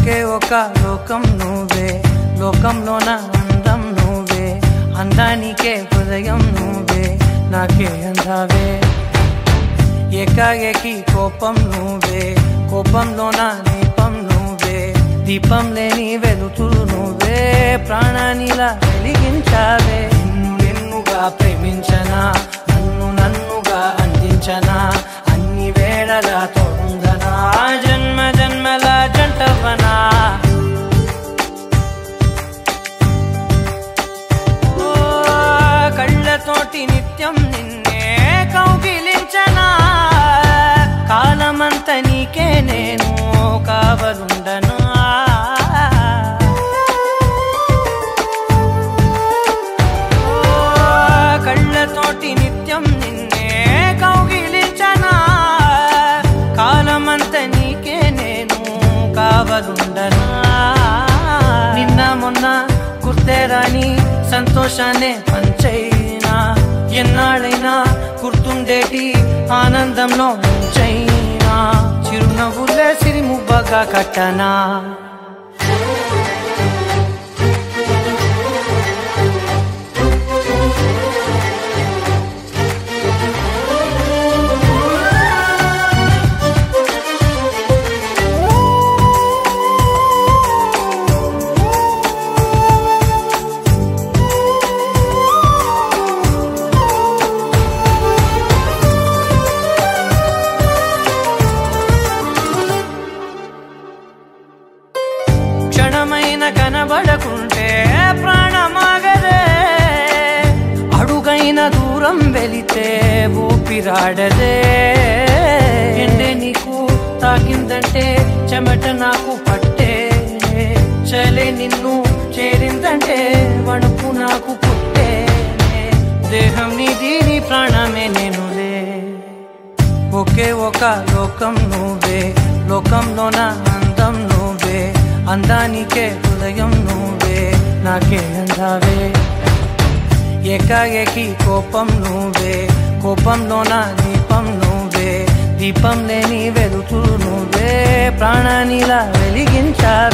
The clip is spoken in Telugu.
ఒకే ఒక లోకం నువ్వే లోకంలోన అందం నువ్వే అందానికే హృదయం నువ్వే నాకే అందావే ఏకాఏకి కోపం నువ్వే కోపంలోన దీపం నువ్వే దీపం లేని వెలుతురు నువ్వే ప్రాణానిలా వెలిగించావే నిన్ను నిన్నుగా ప్రేమించనా నన్ను నన్నుగా అందించనా అన్ని వేళలా తోడుందనా జన్మ జన్మల జంటవనా ఓ, కళ్ళతోటి నిత్యం నిన్నే కౌగిలించనా కాలమంత నీకే నేను కావలుండనా ఓ, కళ్ళతోటి నిత్యం నిన్నే కౌగిలించనా కాలమంత నీకే నేను కావలుండనా నిన్న మొన్న గుర్తేరాని సంతోషాన్ని పంచైనా ఎన్నాళ్ళైనా గుర్తుండేటి ఆనందంలో ముంచైనా చిరునవ్వులే సిరిముబ్బగా కట్టనా క్షణమైన కనబడకుంటే ప్రాణమాగదే అడుగైన దూరం వెళితే ఊపిరాడదే ఎండే నీకు తాకిందంటే చెమట నాకు పట్టే చలే నిన్ను చేరిందంటే వణుకు నాకు పుట్టే దేహం నీది నీ ప్రాణమే నేనులే ఒకే ఒక లోకం నువ్వే లోకంలోన అందం నువ్వే అందానికే హృదయం నువ్వే నాకే అందావే ఏకాఏకి కోపం నువ్వే కోపంలోన దీపం నువ్వే దీపం లేని వెలుతురు నువ్వే ప్రాణానిలా వెలిగించావే